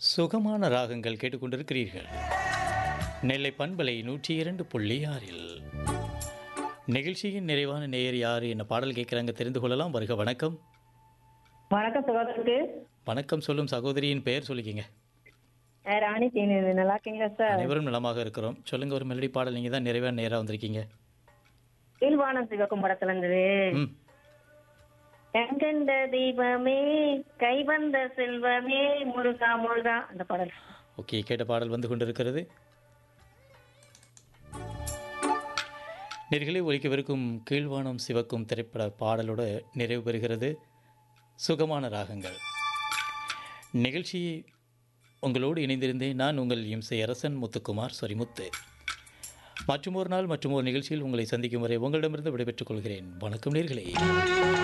சுகமான ராகங்கள் கேட்டுக்கொண்டிருக்கிறீர்கள் நெல்லை பண்பலை நூற்றி இரண்டு புள்ளி ஆறில் நிகழ்ச்சியின் நிறைவான நேயர் யார் என்ன பாடல் கேட்குறாங்க தெரிந்து கொள்ளலாம் வருக வணக்கம் வணக்கம் சகோதரருக்கு வணக்கம் சொல்லும் சகோதரியின் பெயர் சொல்லிக்கிங்க அஹ் ராணி சீனு நல்லா இருக்கீங்களா சார் அனைவரும் நலமாக இருக்கிறோம் சொல்லுங்க ஒரு மெலடி பாடல் நீங்கள் தான் நிறைவான நேராக வந்திருக்கீங்க கீழ்வானம் சிவக்கும் படத்துல இருந்தது ம் கண்கண்ட தெய்வமே கைவந்த செல்வமே முருகா முருகா அந்த பாடல் ஓகே கேட்ட பாடல் வந்து கொண்டிருக்கிறது நேர்களை ஒலிக்கவிருக்கும் கீழ்வானம் சிவக்கும் திரைப்பட பாடலோடு நிறைவு பெறுகிறது சுகமான ராகங்கள் நிகழ்ச்சி உங்களோடு இணைந்திருந்தேன் நான் உங்கள் இம்சை அரசன் முத்துக்குமார் சொரிமுத்து மற்றும் ஒரு நாள் மற்றும் ஒரு நிகழ்ச்சியில் உங்களை சந்திக்கும் வரை உங்களிடமிருந்து விடைபெற்றுக் கொள்கிறேன் வணக்கம் நேர்களே